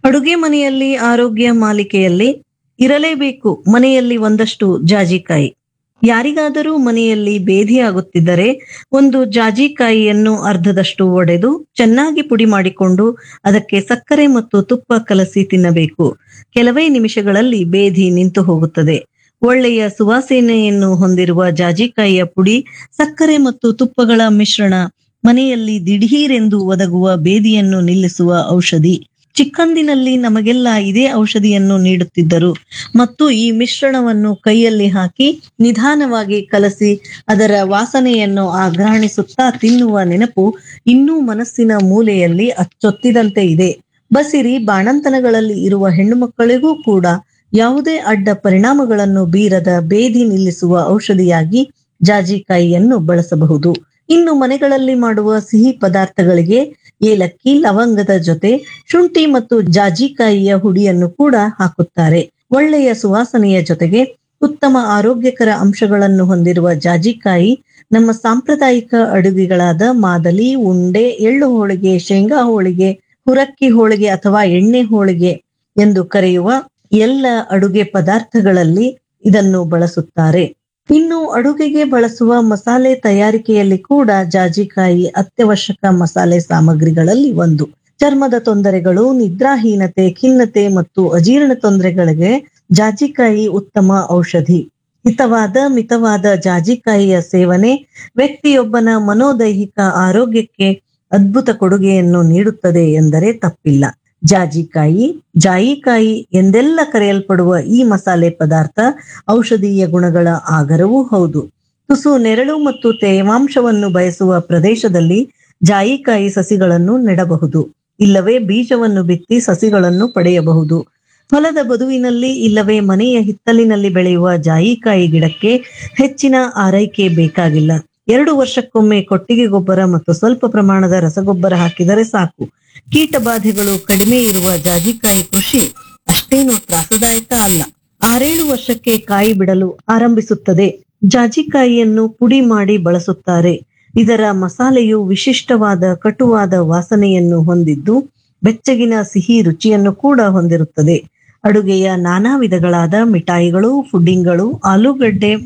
ಅಡುಗೆ ಮನೆಯಲ್ಲಿ ಆರೋಗ್ಯ ಮಾಲಿಕೆಯಲ್ಲಿ ಇರಲೇಬೇಕು ಮನೆಯಲ್ಲಿ ಒಂದಷ್ಟು ಜಾಜಿಕಾಯಿ ಯಾರಿಗಾದರೂ ಮನೆಯಲ್ಲಿ ಬೇಧಿಯಾಗುತ್ತಿದ್ದರೆ ಒಂದು ಜಾಜಿಕಾಯಿಯನ್ನು ಅರ್ಧದಷ್ಟು ಒಡೆದು ಚೆನ್ನಾಗಿ ಪುಡಿ ಮಾಡಿಕೊಂಡು ಅದಕ್ಕೆ ಸಕ್ಕರೆ ಮತ್ತು ತುಪ್ಪ ಕಲಸಿ ತಿನ್ನಬೇಕು ಕೆಲವೇ ನಿಮಿಷಗಳಲ್ಲಿ ಬೇಧಿ ನಿಂತು ಹೋಗುತ್ತದೆ ಒಳ್ಳೆಯ ಸುವಾಸನೆಯನ್ನು ಹೊಂದಿರುವ ಜಾಜಿಕಾಯಿಯ ಪುಡಿ ಸಕ್ಕರೆ ಮತ್ತು ತುಪ್ಪಗಳ ಮಿಶ್ರಣ ಮನೆಯಲ್ಲಿ ದಿಢೀರೆಂದು ಒದಗುವ ಬೇದಿಯನ್ನು ನಿಲ್ಲಿಸುವ ಔಷಧಿ ಚಿಕ್ಕಂದಿನಲ್ಲಿ ನಮಗೆಲ್ಲ ಇದೇ ಔಷಧಿಯನ್ನು ನೀಡುತ್ತಿದ್ದರು ಮತ್ತು ಈ ಮಿಶ್ರಣವನ್ನು ಕೈಯಲ್ಲಿ ಹಾಕಿ ನಿಧಾನವಾಗಿ ಕಲಸಿ ಅದರ ವಾಸನೆಯನ್ನು ಆಘ್ರಾಣಿಸುತ್ತಾ ತಿನ್ನುವ ನೆನಪು ಇನ್ನೂ ಮನಸ್ಸಿನ ಮೂಲೆಯಲ್ಲಿ ಅಚ್ಚೊತ್ತಿದಂತೆ ಇದೆ ಬಸಿರಿ ಬಾಣಂತನಗಳಲ್ಲಿ ಇರುವ ಹೆಣ್ಣು ಮಕ್ಕಳಿಗೂ ಕೂಡ ಯಾವುದೇ ಅಡ್ಡ ಪರಿಣಾಮಗಳನ್ನು ಬೀರದ ಬೇದಿ ನಿಲ್ಲಿಸುವ ಔಷಧಿಯಾಗಿ ಜಾಜಿಕಾಯಿಯನ್ನು ಬಳಸಬಹುದು ಇನ್ನು ಮನೆಗಳಲ್ಲಿ ಮಾಡುವ ಸಿಹಿ ಪದಾರ್ಥಗಳಿಗೆ ಏಲಕ್ಕಿ ಲವಂಗದ ಜೊತೆ ಶುಂಠಿ ಮತ್ತು ಜಾಜಿಕಾಯಿಯ ಹುಡಿಯನ್ನು ಕೂಡ ಹಾಕುತ್ತಾರೆ ಒಳ್ಳೆಯ ಸುವಾಸನೆಯ ಜೊತೆಗೆ ಉತ್ತಮ ಆರೋಗ್ಯಕರ ಅಂಶಗಳನ್ನು ಹೊಂದಿರುವ ಜಾಜಿಕಾಯಿ ನಮ್ಮ ಸಾಂಪ್ರದಾಯಿಕ ಅಡುಗೆಗಳಾದ ಮಾದಲಿ ಉಂಡೆ ಎಳ್ಳು ಹೋಳಿಗೆ ಶೇಂಗಾ ಹೋಳಿಗೆ ಹುರಕ್ಕಿ ಹೋಳಿಗೆ ಅಥವಾ ಎಣ್ಣೆ ಹೋಳಿಗೆ ಎಂದು ಕರೆಯುವ ಎಲ್ಲ ಅಡುಗೆ ಪದಾರ್ಥಗಳಲ್ಲಿ ಇದನ್ನು ಬಳಸುತ್ತಾರೆ ಇನ್ನು ಅಡುಗೆಗೆ ಬಳಸುವ ಮಸಾಲೆ ತಯಾರಿಕೆಯಲ್ಲಿ ಕೂಡ ಜಾಜಿಕಾಯಿ ಅತ್ಯವಶ್ಯಕ ಮಸಾಲೆ ಸಾಮಗ್ರಿಗಳಲ್ಲಿ ಒಂದು ಚರ್ಮದ ತೊಂದರೆಗಳು ನಿದ್ರಾಹೀನತೆ ಖಿನ್ನತೆ ಮತ್ತು ಅಜೀರ್ಣ ತೊಂದರೆಗಳಿಗೆ ಜಾಜಿಕಾಯಿ ಉತ್ತಮ ಔಷಧಿ ಹಿತವಾದ ಮಿತವಾದ ಜಾಜಿಕಾಯಿಯ ಸೇವನೆ ವ್ಯಕ್ತಿಯೊಬ್ಬನ ಮನೋದೈಹಿಕ ಆರೋಗ್ಯಕ್ಕೆ ಅದ್ಭುತ ಕೊಡುಗೆಯನ್ನು ನೀಡುತ್ತದೆ ಎಂದರೆ ತಪ್ಪಿಲ್ಲ ಜಾಜಿಕಾಯಿ ಜಾಯಿಕಾಯಿ ಎಂದೆಲ್ಲ ಕರೆಯಲ್ಪಡುವ ಈ ಮಸಾಲೆ ಪದಾರ್ಥ ಔಷಧೀಯ ಗುಣಗಳ ಆಗರವೂ ಹೌದು ತುಸು ನೆರಳು ಮತ್ತು ತೇವಾಂಶವನ್ನು ಬಯಸುವ ಪ್ರದೇಶದಲ್ಲಿ ಜಾಯಿಕಾಯಿ ಸಸಿಗಳನ್ನು ನೆಡಬಹುದು ಇಲ್ಲವೇ ಬೀಜವನ್ನು ಬಿತ್ತಿ ಸಸಿಗಳನ್ನು ಪಡೆಯಬಹುದು ಹೊಲದ ಬದುವಿನಲ್ಲಿ ಇಲ್ಲವೇ ಮನೆಯ ಹಿತ್ತಲಿನಲ್ಲಿ ಬೆಳೆಯುವ ಜಾಯಿಕಾಯಿ ಗಿಡಕ್ಕೆ ಹೆಚ್ಚಿನ ಆರೈಕೆ ಬೇಕಾಗಿಲ್ಲ ಎರಡು ವರ್ಷಕ್ಕೊಮ್ಮೆ ಕೊಟ್ಟಿಗೆ ಗೊಬ್ಬರ ಮತ್ತು ಸ್ವಲ್ಪ ಪ್ರಮಾಣದ ರಸಗೊಬ್ಬರ ಹಾಕಿದರೆ ಸಾಕು ಕೀಟ ಬಾಧೆಗಳು ಕಡಿಮೆ ಇರುವ ಜಾಜಿಕಾಯಿ ಕೃಷಿ ಅಷ್ಟೇನು ತ್ರಾಸದಾಯಕ ಅಲ್ಲ ಆರೇಳು ವರ್ಷಕ್ಕೆ ಕಾಯಿ ಬಿಡಲು ಆರಂಭಿಸುತ್ತದೆ ಜಾಜಿಕಾಯಿಯನ್ನು ಪುಡಿ ಮಾಡಿ ಬಳಸುತ್ತಾರೆ ಇದರ ಮಸಾಲೆಯು ವಿಶಿಷ್ಟವಾದ ಕಟುವಾದ ವಾಸನೆಯನ್ನು ಹೊಂದಿದ್ದು ಬೆಚ್ಚಗಿನ ಸಿಹಿ ರುಚಿಯನ್ನು ಕೂಡ ಹೊಂದಿರುತ್ತದೆ ಅಡುಗೆಯ ನಾನಾ ವಿಧಗಳಾದ ಮಿಠಾಯಿಗಳು ಫುಡ್ಡಿಂಗ್ಗಳು ಆಲೂಗಡ್ಡೆ